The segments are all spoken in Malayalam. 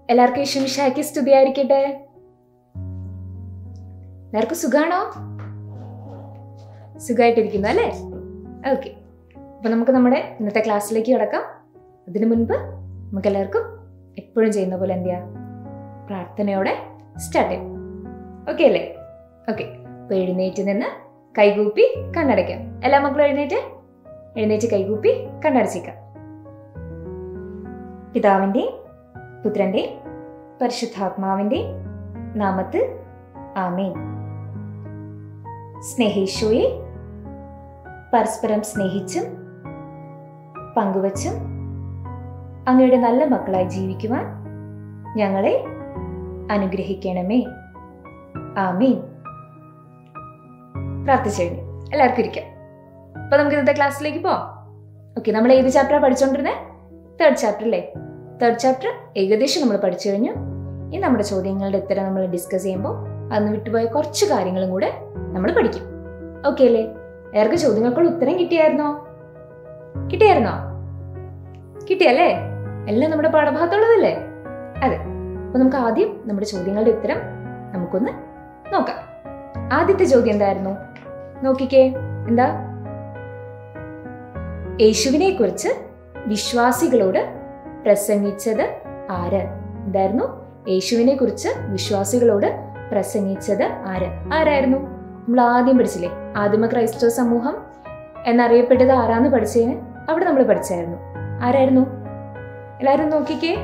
എല്ലാവർക്കും ഈശ്വമിഷാക്കി സ്തുതിയായിരിക്കട്ടെ എല്ലാവർക്കും സുഖാണോ സുഖമായിട്ടിരിക്കുന്നു അല്ലേ ഓക്കെ അപ്പൊ നമുക്ക് നമ്മുടെ ഇന്നത്തെ ക്ലാസ്സിലേക്ക് കിടക്കാം അതിനു മുൻപ് നമുക്ക് എല്ലാവർക്കും എപ്പോഴും ചെയ്യുന്ന പോലെ എന്ത് ചെയ്യാം പ്രാർത്ഥനയോടെ സ്റ്റാർട്ട് ചെയ്യാം ഓക്കെ അല്ലേ ഓക്കെ അപ്പൊ എഴുന്നേറ്റ് നിന്ന് കൈകൂപ്പി കണ്ണടയ്ക്കാം എല്ലാ മക്കളും എഴുന്നേറ്റ് എഴുന്നേറ്റ് കൈകൂപ്പി കണ്ണടച്ചേക്കാം പിതാവിൻ്റെയും പുത്രൻ്റെയും പരിശുദ്ധാത്മാവിൻ്റെയും നാമത്തിൽ ആമേൻ സ്നേഹീശോയെ പരസ്പരം സ്നേഹിച്ചും പങ്കുവച്ചും അങ്ങയുടെ നല്ല മക്കളായി ജീവിക്കുവാൻ ഞങ്ങളെ അനുഗ്രഹിക്കണമേ ആമീൻ പ്രാർത്ഥിച്ചു കഴിഞ്ഞു എല്ലാവർക്കും ഇരിക്കാം അപ്പൊ നമുക്ക് ഇന്നത്തെ ക്ലാസ്സിലേക്ക് പോവാം ഓക്കെ നമ്മൾ ഏത് ചാപ്റ്ററാണ് പഠിച്ചുകൊണ്ടിരുന്നത് തേർഡ് ചാപ്റ്റർ അല്ലേ തേർഡ് ചാപ്റ്റർ ഏകദേശം നമ്മൾ പഠിച്ചു കഴിഞ്ഞു ഇനി നമ്മുടെ ചോദ്യങ്ങളുടെ ഉത്തരം നമ്മൾ ഡിസ്കസ് ചെയ്യുമ്പോൾ അന്ന് വിട്ടുപോയ കുറച്ച് കാര്യങ്ങളും കൂടെ നമ്മൾ പഠിക്കും ഓക്കെ അല്ലേ എല്ലാവർക്കും ചോദ്യങ്ങൾക്കുള്ള ഉത്തരം കിട്ടിയായിരുന്നോ കിട്ടിയായിരുന്നോ കിട്ടിയല്ലേ എല്ലാം നമ്മുടെ പാഠഭാഗത്തുള്ളതല്ലേ അതെ അപ്പൊ നമുക്ക് ആദ്യം നമ്മുടെ ചോദ്യങ്ങളുടെ ഉത്തരം നമുക്കൊന്ന് നോക്കാം ആദ്യത്തെ ചോദ്യം എന്തായിരുന്നു നോക്കിക്കേ എന്താ യേശുവിനെ കുറിച്ച് വിശ്വാസികളോട് പ്രസംഗിച്ചത് ആര് എന്തായിരുന്നു യേശുവിനെ കുറിച്ച് വിശ്വാസികളോട് പ്രസംഗിച്ചത് ആര് ആരായിരുന്നു നമ്മൾ ആദ്യം പഠിച്ചില്ലേ ആദിമ ക്രൈസ്തവ സമൂഹം എന്നറിയപ്പെട്ടത് ആരാന്ന് പഠിച്ചതിന് അവിടെ നമ്മൾ പഠിച്ചായിരുന്നു ആരായിരുന്നു എല്ലാവരും നോക്കിക്കേ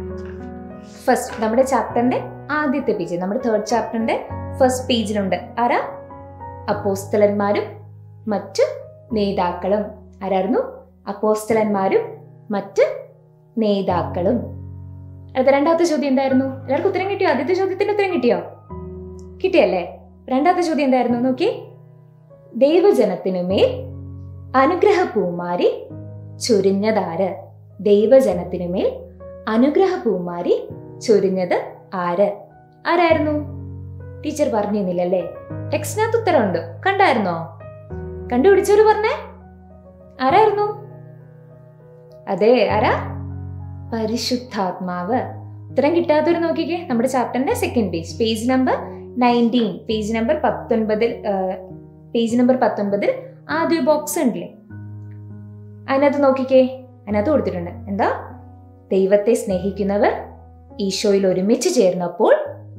ഫസ്റ്റ് നമ്മുടെ ചാപ്റ്ററിന്റെ ആദ്യത്തെ പേജ് നമ്മുടെ തേർഡ് ചാപ്റ്ററിന്റെ ഫസ്റ്റ് പേജിലുണ്ട് ആരാ അപ്പോസ്തലന്മാരും മറ്റ് നേതാക്കളും ആരായിരുന്നു അപ്പോസ്തലന്മാരും മറ്റ് നേതാക്കളും അടുത്ത രണ്ടാമത്തെ ചോദ്യം എന്തായിരുന്നു എല്ലാവർക്കും ഉത്തരം കിട്ടിയോ ആദ്യത്തെ ചോദ്യത്തിന് ഉത്തരം കിട്ടിയോ കിട്ടിയല്ലേ രണ്ടാമത്തെ ചോദ്യം എന്തായിരുന്നു നോക്കി ദൈവജനത്തിനുമേൽ അനുഗ്രഹ പൂമാരി ചൊരിഞ്ഞതാര് ദൈവജനത്തിനുമേൽ അനുഗ്രഹ പൂമാരി ചൊരിഞ്ഞത് ആര് ആരായിരുന്നു ടീച്ചർ പറഞ്ഞിരുന്നില്ലല്ലേ ടെക്സ്റ്റിനകത്ത് ഉത്തരമുണ്ട് കണ്ടായിരുന്നോ കണ്ടുപിടിച്ചവര് പറഞ്ഞേ ആരായിരുന്നു അതെ ആരാ പരിശുദ്ധാത്മാവ് ഉത്തരം കിട്ടാത്തവര് നോക്കിക്കേ നമ്മുടെ ചാപ്റ്ററിന്റെ second page page number nineteen page number പത്തൊൻപതിൽ പേജ് നമ്പർ പത്തൊൻപതിൽ ആദ്യ ബോക്സ് ഉണ്ടല്ലേ അതിനകത്ത് നോക്കിക്കേ അതിനകത്ത് കൊടുത്തിട്ടുണ്ട് എന്താ ദൈവത്തെ സ്നേഹിക്കുന്നവർ ഈശോയിൽ ഒരുമിച്ച് ചേർന്നപ്പോൾ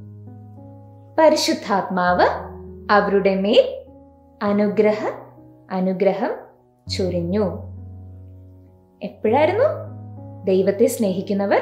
പരിശുദ്ധാത്മാവ് അവരുടെ മേൽ അനുഗ്രഹ അനുഗ്രഹം ചൊരിഞ്ഞു എപ്പോഴായിരുന്നു ദൈവത്തെ സ്നേഹിക്കുന്നവർ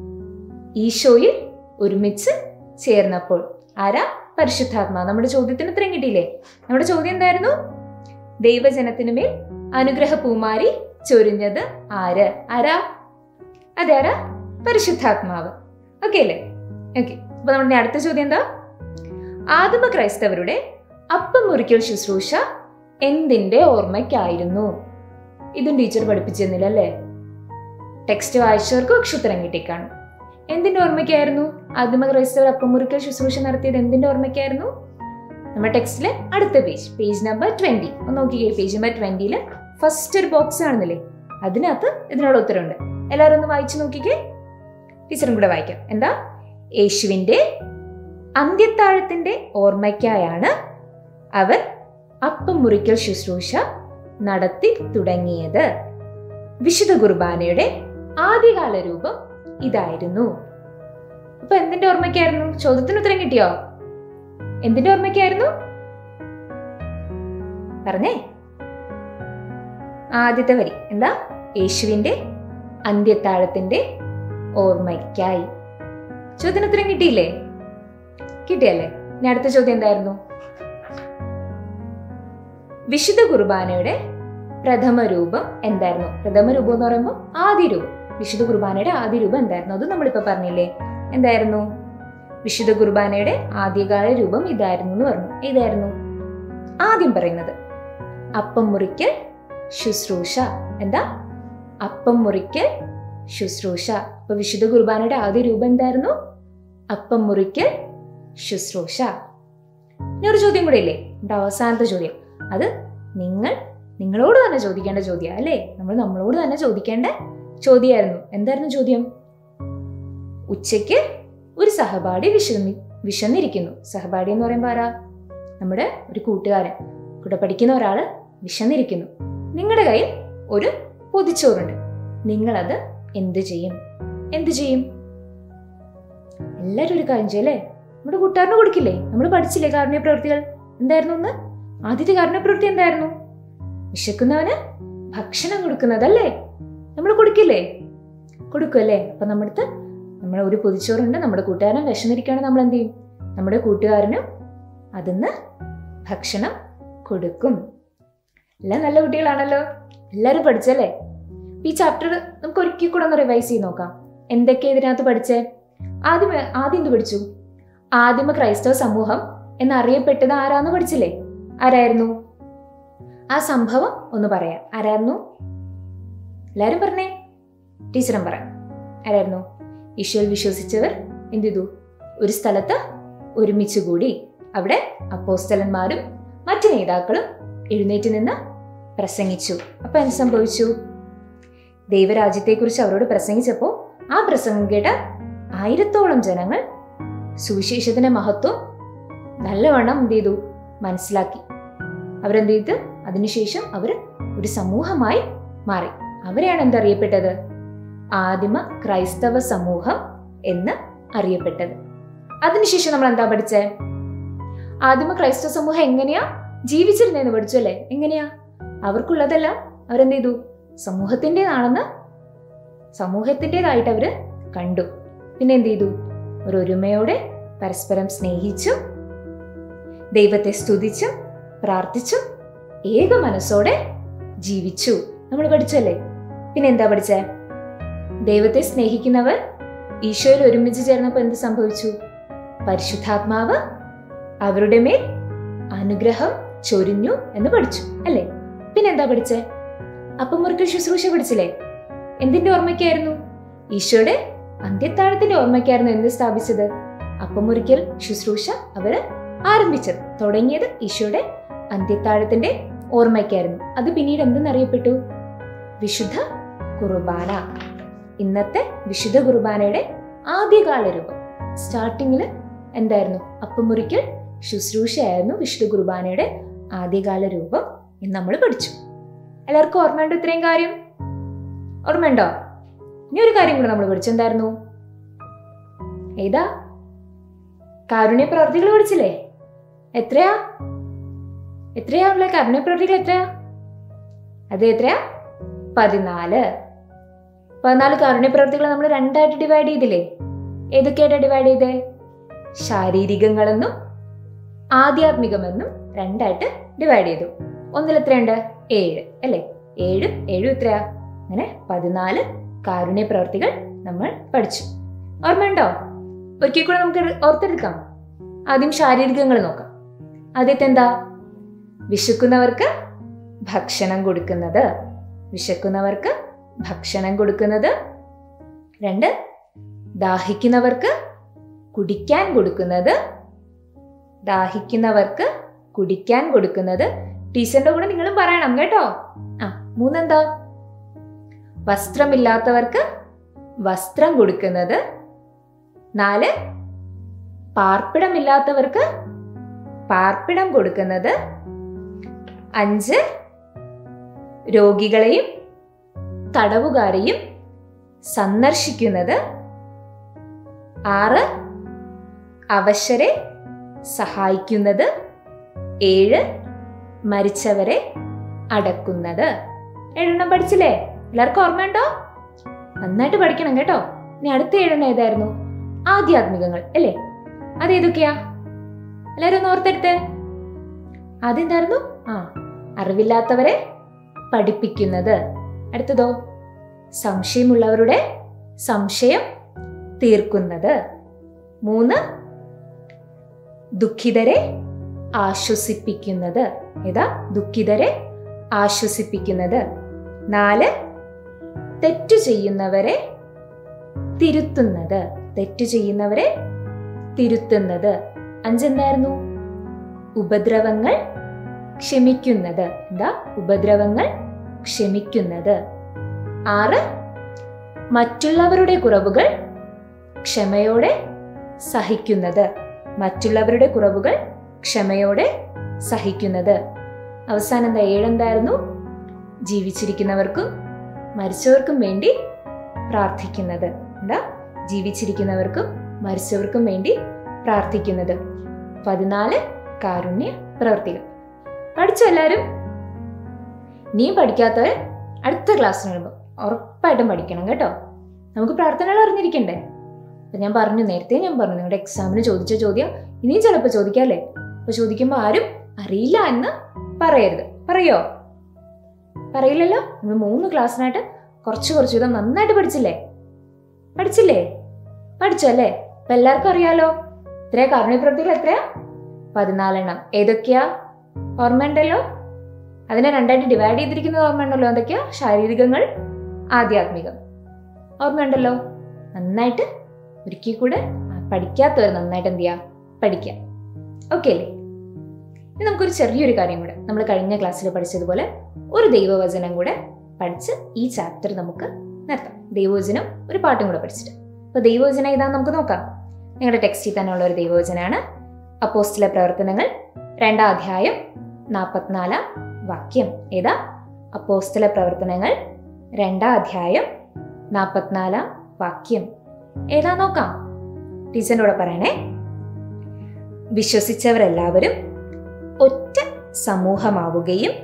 ഈശോയിൽ ഒരുമിച്ച് ചേർന്നപ്പോൾ ആരാ പരിശുദ്ധാത്മാവ് നമ്മുടെ ചോദ്യത്തിന് ഉത്തരം കിട്ടിയില്ലേ നമ്മുടെ ചോദ്യം എന്തായിരുന്നു ദൈവജനത്തിനുമേൽ അനുഗ്രഹ പൂമാരി ചൊരിഞ്ഞത് ആര് ആരാ അതെ ആരാ പരിശുദ്ധാത്മാവ് ഓക്കെ അല്ലേ ഓക്കെ അപ്പൊ നമ്മുടെ അടുത്ത ചോദ്യം എന്താ ആദിമ ക്രൈസ്തവരുടെ അപ്പം മുറിക്കൽ ശുശ്രൂഷ എന്തിന്റെ ഓർമ്മയ്ക്കായിരുന്നു ഇതും ടീച്ചർ പഠിപ്പിച്ചിരുന്നില്ല അല്ലേ ടെക്സ്റ്റ് വായിച്ചവർക്ക് അക്ഷുത്തരം കിട്ടിക്കാണും എന്തിന്റെ ഓർമ്മയ്ക്കായിരുന്നു ആദിമ ക്രൈസ്തവർ അപ്പം മുറിക്കൽ ശുശ്രൂഷ നടത്തിയത് എന്തിന്റെ ഓർമ്മയ്ക്കായിരുന്നു നമ്മുടെ ടെക്സ്റ്റിലെ അടുത്ത പേജ് പേജ് നമ്പർ ട്വന്റി ഒന്ന് നോക്കിക്കേ പേജ് നമ്പർ ട്വന്റിയില് ഫസ്റ്റ് ഒരു ബോക്സ് കാണുന്നില്ലേ അതിനകത്ത് ഇതിനുള്ള ഉത്തരവുണ്ട് എല്ലാവരും ഒന്ന് വായിച്ചു നോക്കിക്കേ ടീച്ചറും കൂടെ വായിക്കാം എന്താ യേശുവിന്റെ അന്ത്യത്താഴത്തിന്റെ ഓർമ്മയ്ക്കായാണ് അവർ അപ്പം മുറിക്കൽ ശുശ്രൂഷ നടത്തി തുടങ്ങിയത് വിശുദ്ധ കുർബാനയുടെ ആദ്യകാല രൂപം ഇതായിരുന്നു അപ്പൊ എന്തിന്റെ ഓർമ്മയ്ക്കായിരുന്നു ചോദ്യത്തിന് ഉത്തരം കിട്ടിയോ എന്തിന്റെ ഓർമ്മയ്ക്കായിരുന്നു പറഞ്ഞേ ആദ്യത്തെ വരി എന്താ യേശുവിന്റെ അന്ത്യത്താഴത്തിന്റെ ഓർമ്മയ്ക്കായി ചോദ്യത്തിന് ഉത്തരം കിട്ടിയില്ലേ കിട്ടിയല്ലേ ഇനി അടുത്ത ചോദ്യം എന്തായിരുന്നു വിശുദ്ധ കുർബാനയുടെ പ്രഥമ രൂപം എന്തായിരുന്നു പ്രഥമ രൂപം എന്ന് പറയുമ്പോൾ ആദ്യ രൂപം വിശുദ്ധ കുർബാനയുടെ ആദ്യ രൂപം എന്തായിരുന്നു അത് നമ്മളിപ്പോ പറഞ്ഞില്ലേ എന്തായിരുന്നു വിശുദ്ധ കുർബാനയുടെ ആദ്യകാല രൂപം ഇതായിരുന്നു എന്ന് പറഞ്ഞു ഏതായിരുന്നു ആദ്യം പറയുന്നത് അപ്പം മുറിക്കൽ ശുശ്രൂഷ എന്താ അപ്പം മുറിക്കൽ ശുശ്രൂഷ അപ്പൊ വിശുദ്ധ കുർബാനയുടെ ആദ്യ രൂപം എന്തായിരുന്നു അപ്പം മുറിക്കൽ ശുശ്രൂഷ ഇനി ഒരു ചോദ്യം കൂടെ ഇല്ലേ നമ്മുടെ അവസാനത്തെ ചോദ്യം അത് നിങ്ങൾ നിങ്ങളോട് തന്നെ ചോദിക്കേണ്ട ചോദ്യം അല്ലേ നമ്മൾ നമ്മളോട് തന്നെ ചോദിക്കേണ്ട ചോദ്യമായിരുന്നു എന്തായിരുന്നു ചോദ്യം ഉച്ചയ്ക്ക് ഒരു സഹപാഠി വിശന്നി വിശന്നിരിക്കുന്നു സഹപാഠി എന്ന് പറയുമ്പോൾ ആരാ നമ്മുടെ ഒരു കൂട്ടുകാരൻ കൂടെ പഠിക്കുന്ന ഒരാള് വിശന്നിരിക്കുന്നു നിങ്ങളുടെ കയ്യിൽ ഒരു പൊതിച്ചോറുണ്ട് നിങ്ങളത് എന്ത് ചെയ്യും എന്ത് ചെയ്യും എല്ലാവരും ഒരു കാര്യം ചെയ്യല്ലേ നമ്മുടെ കൂട്ടുകാരന് കൊടുക്കില്ലേ നമ്മൾ പഠിച്ചില്ലേ കാരുണ്യ പ്രവൃത്തികൾ എന്തായിരുന്നു ഒന്ന് ആദ്യത്തെ കാരുണ്യ പ്രവൃത്തി എന്തായിരുന്നു വിശക്കുന്നവന് ഭക്ഷണം കൊടുക്കുന്നതല്ലേ നമ്മൾ കൊടുക്കില്ലേ കൊടുക്കുമല്ലേ അപ്പൊ നമ്മുടെ അടുത്ത് നമ്മുടെ ഒരു പൊതിച്ചോറുണ്ട് നമ്മുടെ കൂട്ടുകാരൻ വിശന്നിരിക്കുകയാണെങ്കിൽ നമ്മൾ എന്ത് ചെയ്യും നമ്മുടെ കൂട്ടുകാരന് അതിന്ന് ഭക്ഷണം കൊടുക്കും എല്ലാം നല്ല കുട്ടികളാണല്ലോ എല്ലാവരും പഠിച്ചല്ലേ അപ്പൊ ഈ ചാപ്റ്റർ നമുക്ക് ഒരിക്കൽ കൂടെ ഒന്ന് റിവൈസ് ചെയ്ത് നോക്കാം എന്തൊക്കെ ഇതിനകത്ത് പഠിച്ചേ ആദ്യം ആദ്യം എന്ത് പഠിച്ചു ആദിമ ക്രൈസ്തവ സമൂഹം എന്നറിയപ്പെട്ടത് ആരാന്ന് പഠിച്ചില്ലേ ആരായിരുന്നു ആ സംഭവം ഒന്ന് പറയാം ആരായിരുന്നു എല്ലാരും പറഞ്ഞേ ടീച്ചറും പറയാം ആരായിരുന്നു ഈശോയിൽ വിശ്വസിച്ചവർ എന്ത് ചെയ്തു ഒരു സ്ഥലത്ത് ഒരുമിച്ച് കൂടി അവിടെ അപ്പോസ്തലന്മാരും മറ്റു നേതാക്കളും എഴുന്നേറ്റ് നിന്ന് പ്രസംഗിച്ചു അപ്പൊ എന്ത് സംഭവിച്ചു ദൈവരാജ്യത്തെക്കുറിച്ച് അവരോട് പ്രസംഗിച്ചപ്പോൾ ആ പ്രസംഗം കേട്ട ആയിരത്തോളം ജനങ്ങൾ സുവിശേഷത്തിന്റെ മഹത്വം നല്ലവണ്ണം എന്ത് ചെയ്തു മനസ്സിലാക്കി അവരെന്ത് ചെയ്ത് അതിനുശേഷം അവർ ഒരു സമൂഹമായി മാറി അവരെയാണ് എന്തറിയപ്പെട്ടത് ആദിമ ക്രൈസ്തവ സമൂഹം എന്ന് അറിയപ്പെട്ടത് അതിനുശേഷം നമ്മൾ എന്താ പഠിച്ചേ ആദിമ ക്രൈസ്തവ സമൂഹം എങ്ങനെയാ ജീവിച്ചിരുന്നതെന്ന് പഠിച്ചു അല്ലേ എങ്ങനെയാ അവർക്കുള്ളതെല്ലാം അവരെന്ത് ചെയ്തു സമൂഹത്തിൻ്റെതാണെന്ന് സമൂഹത്തിൻ്റെതായിട്ട് അവര് കണ്ടു പിന്നെ എന്ത് ചെയ്തു ഒരു ഒരുമയോടെ പരസ്പരം സ്നേഹിച്ചും ദൈവത്തെ സ്തുതിച്ചും പ്രാർത്ഥിച്ചും ഏക മനസ്സോടെ ജീവിച്ചു നമ്മൾ പഠിച്ചല്ലേ പിന്നെ എന്താ പഠിച്ചേ ദൈവത്തെ സ്നേഹിക്കുന്നവർ ഈശോയിൽ ഒരുമിച്ച് ചേർന്നപ്പോൾ എന്ത് സംഭവിച്ചു പരിശുദ്ധാത്മാവ് അവരുടെ മേൽ അനുഗ്രഹം ചൊരിഞ്ഞു എന്ന് പഠിച്ചു അല്ലേ പിന്നെ എന്താ പഠിച്ചേ അപ്പം മുറുക്കൽ ശുശ്രൂഷ പഠിച്ചില്ലേ എന്തിന്റെ ഓർമ്മയ്ക്കായിരുന്നു ഈശോയുടെ അന്ത്യത്താഴത്തിന്റെ ഓർമ്മയ്ക്കായിരുന്നു എന്ത് സ്ഥാപിച്ചത് അപ്പം മുറിക്കൽ ശുശ്രൂഷ അവര് ആരംഭിച്ചത് തുടങ്ങിയത് ഈശോയുടെ അന്ത്യത്താഴത്തിന്റെ ഓർമ്മയ്ക്കായിരുന്നു അത് പിന്നീട് എന്തെന്നറിയപ്പെട്ടു വിശുദ്ധ കുർബാന ഇന്നത്തെ വിശുദ്ധ കുർബാനയുടെ ആദ്യകാല രൂപം സ്റ്റാർട്ടിങ്ങിൽ എന്തായിരുന്നു അപ്പം മുറിക്കൽ ശുശ്രൂഷയായിരുന്നു വിശുദ്ധ കുർബാനയുടെ ആദ്യകാല രൂപം എന്ന് നമ്മൾ പഠിച്ചു എല്ലാവർക്കും ഓർമ്മയുണ്ടോ ഇത്രയും കാര്യം ഓർമ്മയുണ്ടോ ഇനി ഒരു കാര്യം കൂടെ നമ്മൾ പഠിച്ചു എന്തായിരുന്നു ഏതാ കാരുണ്യ പ്രവർത്തികൾ പഠിച്ചില്ലേ എത്രയാ എത്രയാ ഉള്ള കാരുണ്യ പ്രവർത്തികൾ എത്രയാ അത് എത്രയാ പതിനാല് പതിനാല് കാരുണ്യ പ്രവർത്തികൾ നമ്മൾ രണ്ടായിട്ട് ഡിവൈഡ് ചെയ്തില്ലേ ഏതൊക്കെയായിട്ടാ ഡിവൈഡ് ചെയ്തേ ശാരീരികങ്ങളെന്നും ആധ്യാത്മികമെന്നും രണ്ടായിട്ട് ഡിവൈഡ് ചെയ്തു ഒന്നിൽ എത്രയുണ്ട് ഏഴ് അല്ലേ ഏഴും ഏഴും എത്രയാ അങ്ങനെ പതിനാല് കാരുണ്യ പ്രവർത്തികൾ നമ്മൾ പഠിച്ചു ഓർമ്മയുണ്ടോ ഒരിക്കൽ കൂടെ നമുക്ക് ഓർത്തെടുക്കാം ആദ്യം ശാരീരികങ്ങൾ നോക്കാം ആദ്യത്തെ എന്താ വിശക്കുന്നവർക്ക് ഭക്ഷണം കൊടുക്കുന്നത് വിശക്കുന്നവർക്ക് ഭക്ഷണം കൊടുക്കുന്നത് രണ്ട് ദാഹിക്കുന്നവർക്ക് കുടിക്കാൻ കൊടുക്കുന്നത് ദാഹിക്കുന്നവർക്ക് കുടിക്കാൻ കൊടുക്കുന്നത് ടീച്ചറിന്റെ കൂടെ നിങ്ങളും പറയണം കേട്ടോ ആ മൂന്നെന്താ വസ്ത്രമില്ലാത്തവർക്ക് വസ്ത്രം കൊടുക്കുന്നത് നാല് പാർപ്പിടമില്ലാത്തവർക്ക് പാർപ്പിടം കൊടുക്കുന്നത് അഞ്ച് രോഗികളെയും തടവുകാരെയും സന്ദർശിക്കുന്നത് ആറ് അവശരെ സഹായിക്കുന്നത് ഏഴ് മരിച്ചവരെ അടക്കുന്നത് ഏഴെണ്ണം പഠിച്ചില്ലേ എല്ലാവർക്കും ഓർമ്മയുണ്ടോ നന്നായിട്ട് പഠിക്കണം കേട്ടോ ഇനി അടുത്ത ഏഴെണ്ണം ഏതായിരുന്നു ആധ്യാത്മികങ്ങൾ അല്ലേ അതേതൊക്കെയാ എല്ലാരും ഒന്ന് ഓർത്തെടുത്ത് അതെന്തായിരുന്നു ആ അറിവില്ലാത്തവരെ പഠിപ്പിക്കുന്നത് അടുത്തതോ സംശയമുള്ളവരുടെ സംശയം തീർക്കുന്നത് മൂന്ന് ദുഃഖിതരെ ആശ്വസിപ്പിക്കുന്നത് ഏതാ ദുഃഖിതരെ ആശ്വസിപ്പിക്കുന്നത് നാല് തെറ്റു ചെയ്യുന്നവരെ തിരുത്തുന്നത് തെറ്റു ചെയ്യുന്നവരെ തിരുത്തുന്നത് അഞ്ചെന്തായിരുന്നു ഉപദ്രവങ്ങൾ ക്ഷമിക്കുന്നത് എന്താ ഉപദ്രവങ്ങൾ ക്ഷമിക്കുന്നത് ആറ് മറ്റുള്ളവരുടെ കുറവുകൾ ക്ഷമയോടെ സഹിക്കുന്നത് മറ്റുള്ളവരുടെ കുറവുകൾ ക്ഷമയോടെ സഹിക്കുന്നത് അവസാനം എന്താ ഏഴെന്തായിരുന്നു ജീവിച്ചിരിക്കുന്നവർക്കും മരിച്ചവർക്കും വേണ്ടി പ്രാർത്ഥിക്കുന്നത് എന്താ ജീവിച്ചിരിക്കുന്നവർക്കും മരിച്ചവർക്കും വേണ്ടി പ്രാർത്ഥിക്കുന്നത് പതിനാല് കാരുണ്യ പ്രവർത്തികൾ പഠിച്ചോ എല്ലാവരും നീയും പഠിക്കാത്തവർ അടുത്ത ക്ലാസ്സിന് വരുമ്പോൾ ഉറപ്പായിട്ടും പഠിക്കണം കേട്ടോ നമുക്ക് പ്രാർത്ഥനകൾ അറിഞ്ഞിരിക്കണ്ടേ അപ്പൊ ഞാൻ പറഞ്ഞു നേരത്തെ ഞാൻ പറഞ്ഞു നിങ്ങളുടെ എക്സാമിന് ചോദിച്ച ചോദ്യം ഇനിയും ചിലപ്പോൾ ചോദിക്കാല്ലേ അപ്പൊ ചോദിക്കുമ്പോൾ ആരും അറിയില്ല എന്ന് പറയരുത് പറയോ പറയില്ലല്ലോ നമ്മൾ മൂന്ന് ക്ലാസ്സിനായിട്ട് കുറച്ച് കുറച്ച് വീതം നന്നായിട്ട് പഠിച്ചില്ലേ പഠിച്ചില്ലേ പഠിച്ചല്ലേ അപ്പൊ എല്ലാവർക്കും അറിയാലോ ഇത്രയാ കാരുണ്യ പ്രവൃത്തികൾ എത്രയാ പതിനാലെണ്ണം ഏതൊക്കെയാ ഓർമ്മയുണ്ടല്ലോ അതിനെ രണ്ടായിട്ട് ഡിവൈഡ് ചെയ്തിരിക്കുന്നത് ഓർമ്മയുണ്ടല്ലോ എന്തൊക്കെയാ ശാരീരികങ്ങൾ ആധ്യാത്മികം ഓർമ്മയുണ്ടല്ലോ നന്നായിട്ട് ഒരിക്കൽ കൂടെ പഠിക്കാത്തവർ നന്നായിട്ട് എന്ത് ചെയ്യാ പഠിക്കാം ഓക്കെ അല്ലേ ഇനി നമുക്കൊരു ചെറിയൊരു കാര്യം കൂടെ നമ്മൾ കഴിഞ്ഞ ക്ലാസ്സിൽ പഠിച്ചതുപോലെ ഒരു ദൈവവചനം കൂടെ പഠിച്ച് ഈ ചാപ്റ്റർ നമുക്ക് നിർത്താം ദൈവവചനം ഒരു പാട്ടും കൂടെ പഠിച്ചിട്ട് അപ്പൊ ദൈവവചനം ഏതാന്ന് നമുക്ക് നോക്കാം നിങ്ങളുടെ ടെക്സ്റ്റിൽ തന്നെയുള്ള ഒരു ദൈവവചനാണ് അപ്പോസ്റ്റിലെ പ്രവർത്തനങ്ങൾ രണ്ടാം അധ്യായം നാൽപ്പത്തിനാലാം വാക്യം ഏതാ അപ്പോസ്തല പ്രവർത്തനങ്ങൾ രണ്ടാം അധ്യായം നാൽപ്പത്തിനാലാം വാക്യം ഏതാ നോക്കാം ടീച്ചറിൻ്റെ കൂടെ പറയണേ വിശ്വസിച്ചവരെല്ലാവരും ഒറ്റ സമൂഹമാവുകയും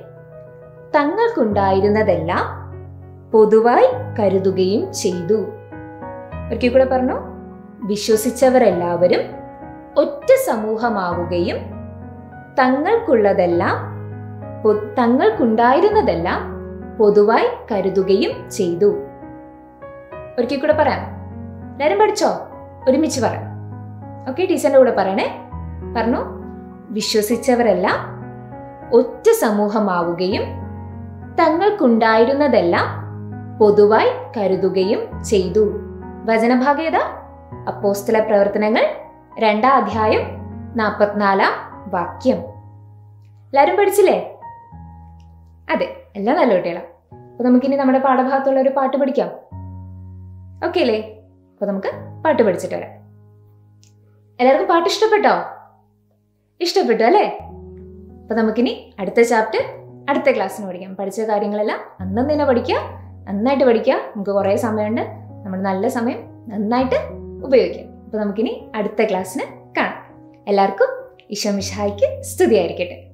തങ്ങൾക്കുണ്ടായിരുന്നതെല്ലാം പൊതുവായി കരുതുകയും ചെയ്തു ഒരിക്കൽ കൂടെ പറഞ്ഞു വിശ്വസിച്ചവരെല്ലാവരും ഒറ്റ സമൂഹമാവുകയും തങ്ങൾക്കുള്ളതെല്ലാം പൊ- തങ്ങൾക്കുണ്ടായിരുന്നതെല്ലാം പൊതുവായി കരുതുകയും ചെയ്തു ഒരിക്കൽ കൂടെ പറയാം എല്ലാവരും പഠിച്ചോ ഒരുമിച്ച് പറയാം ഓക്കെ ടീച്ചറിന്റെ കൂടെ പറയണേ പറഞ്ഞു വിശ്വസിച്ചവരെല്ലാം ഒറ്റ സമൂഹമാവുകയും തങ്ങൾക്കുണ്ടായിരുന്നതെല്ലാം പൊതുവായി കരുതുകയും ചെയ്തു വചനഭാഗേത അപ്പോസ്തല പ്രവർത്തനങ്ങൾ രണ്ടാം അധ്യായം നാൽപ്പത്തിനാലാം വാക്യം എല്ലാവരും പഠിച്ചില്ലേ അതെ എല്ലാം നല്ല കുട്ടികളാണ് അപ്പൊ നമുക്കിനി നമ്മുടെ പാഠഭാഗത്തുള്ള ഒരു പാട്ട് പഠിക്കാം ഓക്കെ അല്ലേ അപ്പൊ നമുക്ക് പാട്ട് പഠിച്ചിട്ട് വരാം എല്ലാവർക്കും പാട്ട് ഇഷ്ടപ്പെട്ടോ ഇഷ്ടപ്പെട്ടു അല്ലേ അപ്പൊ നമുക്കിനി അടുത്ത ചാപ്റ്റർ അടുത്ത ക്ലാസ്സിന് പഠിക്കാം പഠിച്ച കാര്യങ്ങളെല്ലാം അന്നും തന്നെ പഠിക്കുക നന്നായിട്ട് പഠിക്കുക നമുക്ക് കുറേ സമയമുണ്ട് നമ്മൾ നല്ല സമയം നന്നായിട്ട് ഉപയോഗിക്കാം അപ്പൊ നമുക്കിനി അടുത്ത ക്ലാസ്സിന് കാണാം എല്ലാവർക്കും ഈശോ മിശായിക്ക് സ്തുതിയായിരിക്കട്ടെ